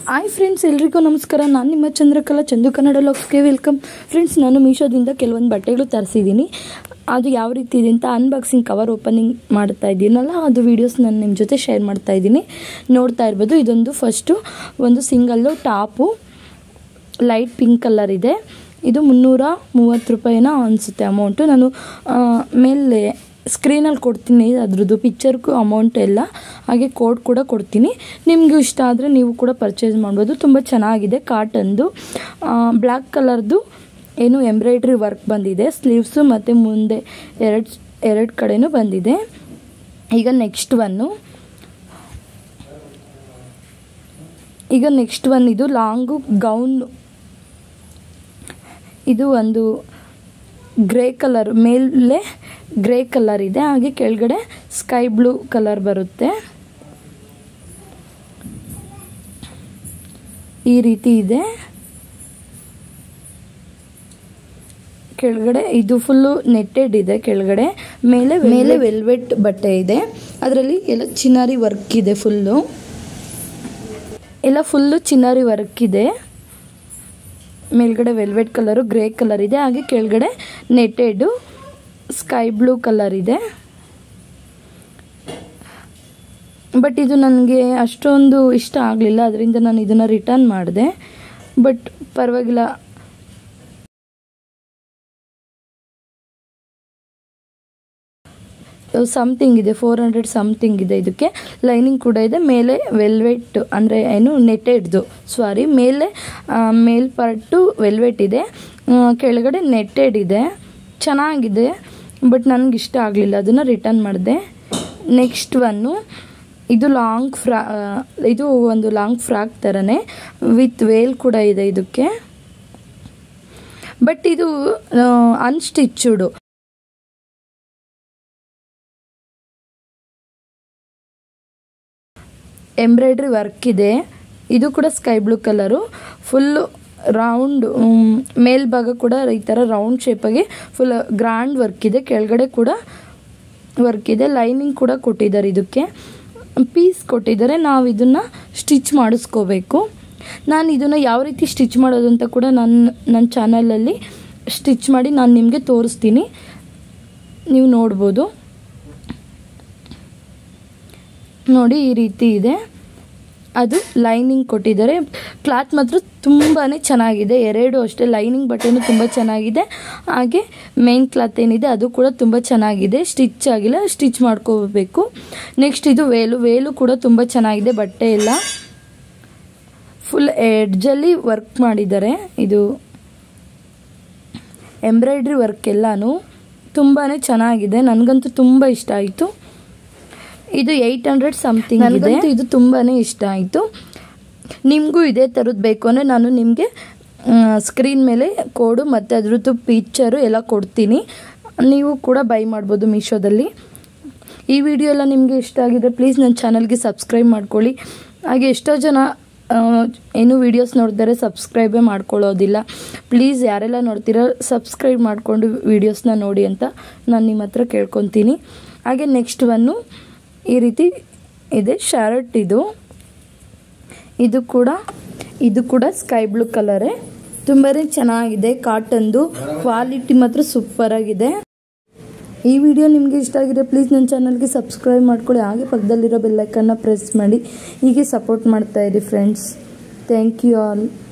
hi friends ಎಲ್ರಿಗೂ ನಮಸ್ಕಾರ ನಾನು ನಿಮ್ಮ ಚಂದ್ರಕಲಾ ಚಂದು ಕನ್ನಡ ಲಾಕ್ಸ್ಗೆ ವೆಲ್ಕಮ್ ಫ್ರೆಂಡ್ಸ್ ನಾನು ಮೀಶೋದಿಂದ ಕೆಲವೊಂದು ಬಟ್ಟೆಗಳು ತರಿಸಿದ್ದೀನಿ ಅದು ಯಾವ ರೀತಿ ಇದೆ ಅಂತ ಅನ್ಬಾಕ್ಸಿಂಗ್ ಕವರ್ ಓಪನಿಂಗ್ ಮಾಡ್ತಾ ಇದ್ದೀನಲ್ಲ ಅದು ವೀಡಿಯೋಸ್ ನಾನು ನಿಮ್ಮ ಜೊತೆ ಶೇರ್ ಮಾಡ್ತಾ ಇದ್ದೀನಿ ನೋಡ್ತಾ ಇರ್ಬೋದು ಇದೊಂದು ಫಸ್ಟು ಒಂದು single top light pink colour ಇದೆ ಇದು ಮುನ್ನೂರ ಮೂವತ್ತು ರೂಪಾಯಿನ ಅನಿಸುತ್ತೆ ಅಮೌಂಟು ನಾನು ಆ, ಮೇಲೆ ಸ್ಕ್ರೀನಲ್ಲಿ ಕೊಡ್ತೀನಿ ಅದ್ರದ್ದು ಪಿಕ್ಚರ್ಗೂ ಅಮೌಂಟ್ ಎಲ್ಲ ಹಾಗೆ ಕೋಡ್ ಕೂಡ ಕೊಡ್ತೀನಿ ನಿಮಗೂ ಇಷ್ಟ ಆದರೆ ನೀವು ಕೂಡ ಪರ್ಚೇಸ್ ಮಾಡ್ಬೋದು ತುಂಬ ಚೆನ್ನಾಗಿದೆ ಕಾಟನ್ದು ಬ್ಲ್ಯಾಕ್ ಕಲರ್ದು ಏನು ಎಂಬ್ರಾಯ್ಡ್ರಿ ವರ್ಕ್ ಬಂದಿದೆ ಸ್ಲೀವ್ಸು ಮತ್ತು ಮುಂದೆ ಎರಡು ಎರಡು ಕಡೆನೂ ಬಂದಿದೆ ಈಗ ನೆಕ್ಸ್ಟ್ ಒನ್ನು ಈಗ ನೆಕ್ಸ್ಟ್ ಒನ್ ಇದು ಲಾಂಗು ಗೌನ್ ಇದು ಒಂದು ಗ್ರೇ ಕಲರ್ ಮೇಲೆ ಗ್ರೇ ಕಲರ್ ಇದೆ ಹಾಗೆ ಕೆಳಗಡೆ ಸ್ಕೈ ಬ್ಲೂ ಕಲರ್ ಬರುತ್ತೆ ಈ ರೀತಿ ಇದೆ ಕೆಳಗಡೆ ಇದು ಫುಲ್ಲು ನೆಟ್ಟೆಡ್ ಇದೆ ಕೆಳಗಡೆ ಮೇಲೆ ಮೇಲೆ ವೆಲ್ವೆಟ್ ಬಟ್ಟೆ ಇದೆ ಅದರಲ್ಲಿ ಎಲ್ಲ ಚಿನಾರಿ ವರ್ಕ್ ಇದೆ ಫುಲ್ಲು ಎಲ್ಲ ಫುಲ್ಲು ಚಿನಾರಿ ವರ್ಕ್ ಇದೆ ಮೇಲ್ಗಡೆ ವೆಲ್ವೆಟ್ ಕಲರು ಗ್ರೇ ಕಲರ್ ಇದೆ ಹಾಗೆ ಕೆಳಗಡೆ ನೆಟ್ಟೆಡು ಸ್ಕೈ ಬ್ಲೂ ಕಲರ್ ಇದೆ ಬಟ್ ಇದು ನನಗೆ ಅಷ್ಟೊಂದು ಇಷ್ಟ ಆಗಲಿಲ್ಲ ಅದರಿಂದ ನಾನು ಇದನ್ನು ರಿಟರ್ನ್ ಮಾಡಿದೆ ಬಟ್ ಪರವಾಗಿಲ್ಲ ಸಮಥಿಂಗ್ ಇದೆ ಫೋರ್ ಹಂಡ್ರೆಡ್ ಸಮಥಿಂಗ್ ಇದೆ ಇದಕ್ಕೆ ಲೈನಿಂಗ್ ಕೂಡ ಇದೆ ಮೇಲೆ ವೆಲ್ವೆಟ್ ಅಂದರೆ ಏನು ನೆಟ್ಟೆಡ್ದು ಸಾರಿ ಮೇಲೆ ಆ, ಮೇಲ್ಪಟ್ಟು ವೆಲ್ವೆಟ್ ಇದೆ ಆ, ಕೆಳಗಡೆ ನೆಟ್ಟೆಡ್ ಇದೆ ಚೆನ್ನಾಗಿದೆ ಬಟ್ ನನಗೆ ಇಷ್ಟ ಆಗಲಿಲ್ಲ ಅದನ್ನು ರಿಟರ್ನ್ ಮಾಡಿದೆ ನೆಕ್ಸ್ಟ್ ಒನ್ನು ಇದು ಲಾಂಗ್ ಫ್ರಾ ಆ, ಇದು ಒಂದು ಲಾಂಗ್ ಫ್ರಾಕ್ ಥರನೇ ವಿತ್ ವೇಲ್ ಕೂಡ ಇದೆ ಇದಕ್ಕೆ ಬಟ್ ಇದು ಅನ್ಸ್ಟಿಚ್ಡ್ ಎಂಬ್ರಾಯ್ಡ್ರಿ ವರ್ಕ್ ಇದೆ ಇದು ಕೂಡ sky blue colour full round ಮೇಲ್ಭಾಗ ಕೂಡ ಈ ಥರ ರೌಂಡ್ ಶೇಪಾಗಿ ಫುಲ್ ಗ್ರ್ಯಾಂಡ್ ವರ್ಕ್ ಇದೆ ಕೆಳಗಡೆ ಕೂಡ ವರ್ಕ್ ಇದೆ ಲೈನಿಂಗ್ ಕೂಡ ಕೊಟ್ಟಿದ್ದಾರೆ ಇದಕ್ಕೆ ಪೀಸ್ ಕೊಟ್ಟಿದ್ದಾರೆ ನಾವು ಇದನ್ನು ಸ್ಟಿಚ್ ಮಾಡಿಸ್ಕೋಬೇಕು ನಾನು ಇದನ್ನು ಯಾವ ರೀತಿ ಸ್ಟಿಚ್ ಮಾಡೋದು ಅಂತ ಕೂಡ ನನ್ನ ನನ್ನ ಚಾನಲಲ್ಲಿ ಸ್ಟಿಚ್ ಮಾಡಿ ನಾನು ನಿಮಗೆ ತೋರಿಸ್ತೀನಿ ನೀವು ನೋಡ್ಬೋದು ನೋಡಿ ಈ ರೀತಿ ಇದೆ ಅದು ಲೈನಿಂಗ್ ಕೊಟ್ಟಿದ್ದಾರೆ ಕ್ಲಾತ್ ಮಾತ್ರ ತುಂಬಾ ಚೆನ್ನಾಗಿದೆ ಎರಡು ಅಷ್ಟೇ ಲೈನಿಂಗ್ ಬಟ್ಟೆನೂ ತುಂಬ ಚೆನ್ನಾಗಿದೆ ಹಾಗೆ ಮೇನ್ ಕ್ಲಾತ್ ಏನಿದೆ ಅದು ಕೂಡ ತುಂಬ ಚೆನ್ನಾಗಿದೆ ಸ್ಟಿಚ್ ಆಗಿಲ್ಲ ಸ್ಟಿಚ್ ಮಾಡ್ಕೋಬೇಕು ನೆಕ್ಸ್ಟ್ ಇದು ವೇಲು ವೇಲು ಕೂಡ ತುಂಬ ಚೆನ್ನಾಗಿದೆ ಬಟ್ಟೆ ಎಲ್ಲ ಫುಲ್ ಎಡ್ಜಲ್ಲಿ ವರ್ಕ್ ಮಾಡಿದ್ದಾರೆ ಇದು ಎಂಬ್ರಾಯ್ಡ್ರಿ ವರ್ಕ್ ಎಲ್ಲನೂ ತುಂಬಾ ಚೆನ್ನಾಗಿದೆ ನನಗಂತೂ ತುಂಬ ಇಷ್ಟ ಆಯಿತು ಇದು ಏಯ್ಟ್ ಹಂಡ್ರೆಡ್ ಸಮಥಿಂಗ್ ಇದೆ ಇದು ತುಂಬಾ ಇಷ್ಟ ಆಯಿತು ನಿಮಗೂ ಇದೇ ಥರದ್ದು ಬೇಕು ಅಂದರೆ ನಾನು ನಿಮಗೆ ಸ್ಕ್ರೀನ್ ಮೇಲೆ ಕೋಡು ಮತ್ತು ಅದ್ರದ್ದು ಪಿಕ್ಚರು ಎಲ್ಲ ಕೊಡ್ತೀನಿ ನೀವು ಕೂಡ ಬೈ ಮಾಡ್ಬೋದು ಮೀಶೋದಲ್ಲಿ ಈ ವಿಡಿಯೋ ಎಲ್ಲ ನಿಮಗೆ ಇಷ್ಟ ಆಗಿದ್ರೆ ಪ್ಲೀಸ್ ನನ್ನ ಚಾನಲ್ಗೆ ಸಬ್ಸ್ಕ್ರೈಬ್ ಮಾಡ್ಕೊಳ್ಳಿ ಹಾಗೆ ಎಷ್ಟೋ ಜನ ಆ, ಏನು ವೀಡಿಯೋಸ್ ನೋಡಿದರೆ ಸಬ್ಸ್ಕ್ರೈಬೇ ಮಾಡ್ಕೊಳ್ಳೋದಿಲ್ಲ ಪ್ಲೀಸ್ ಯಾರೆಲ್ಲ ನೋಡ್ತೀರೋ ಸಬ್ಸ್ಕ್ರೈಬ್ ಮಾಡಿಕೊಂಡು ವೀಡಿಯೋಸ್ನ ನೋಡಿ ಅಂತ ನಾನು ನಿಮ್ಮ ಹತ್ರ ಕೇಳ್ಕೊತೀನಿ ಹಾಗೆ ನೆಕ್ಸ್ಟ್ ಒನ್ನು ಈ ರೀತಿ ಇದೆ ಶರ್ಟ್ ಇದು ಇದು ಕೂಡ ಇದು ಕೂಡ ಸ್ಕೈ ಬ್ಲೂ ಕಲರೇ ತುಂಬಾ ಚೆನ್ನಾಗಿದೆ ಕಾಟನ್ದು ಕ್ವಾಲಿಟಿ ಮಾತ್ರ ಸೂಪರ್ ಆಗಿದೆ ಈ ವಿಡಿಯೋ ನಿಮಗೆ ಇಷ್ಟ ಆಗಿದೆ ಪ್ಲೀಸ್ ನನ್ನ ಚಾನಲ್ಗೆ ಸಬ್ಸ್ಕ್ರೈಬ್ ಮಾಡ್ಕೊಳ್ಳಿ ಹಾಗೆ ಪಕ್ಕದಲ್ಲಿರೋ ಬೆಲ್ಲೈಕನ್ನ ಪ್ರೆಸ್ ಮಾಡಿ ಹೀಗೆ ಸಪೋರ್ಟ್ ಮಾಡ್ತಾ ಇರಿ ಫ್ರೆಂಡ್ಸ್ ಥ್ಯಾಂಕ್ ಯು ಆಲ್